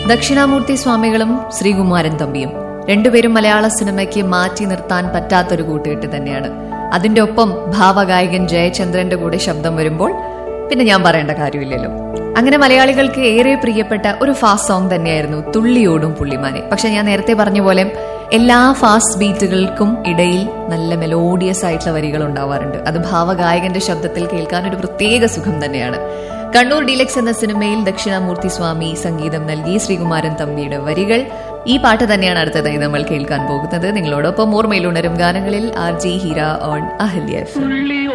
ദക്ഷിണാമൂർത്തി സ്വാമികളും ശ്രീകുമാരൻ തമ്പിയും രണ്ടുപേരും മലയാള സിനിമയ്ക്ക് മാറ്റി നിർത്താൻ പറ്റാത്തൊരു കൂട്ടുകെട്ട് തന്നെയാണ് അതിന്റെ ഒപ്പം ഭാവഗായകൻ ജയചന്ദ്രന്റെ കൂടെ ശബ്ദം വരുമ്പോൾ പിന്നെ ഞാൻ പറയേണ്ട കാര്യമില്ലല്ലോ അങ്ങനെ മലയാളികൾക്ക് ഏറെ പ്രിയപ്പെട്ട ഒരു ഫാസ്റ്റ് സോങ് തന്നെയായിരുന്നു തുള്ളിയോടും പുള്ളിമാനെ പക്ഷെ ഞാൻ നേരത്തെ പറഞ്ഞ പോലെ എല്ലാ ഫാസ്റ്റ് ബീറ്റുകൾക്കും ഇടയിൽ നല്ല മെലോഡിയസ് ആയിട്ടുള്ള വരികൾ ഉണ്ടാവാറുണ്ട് അത് ഭാവഗായകന്റെ ശബ്ദത്തിൽ കേൾക്കാൻ ഒരു പ്രത്യേക സുഖം തന്നെയാണ് കണ്ണൂർ ഡീലക്സ് എന്ന സിനിമയിൽ ദക്ഷിണാമൂർത്തി സ്വാമി സംഗീതം നൽകി ശ്രീകുമാരൻ തമ്പിയുടെ വരികൾ ഈ പാട്ട് തന്നെയാണ് അടുത്തതായി നമ്മൾ കേൾക്കാൻ പോകുന്നത് നിങ്ങളോടൊപ്പം ഓർമ്മയിലുണരും ഗാനങ്ങളിൽ R G Heera on Ahalya F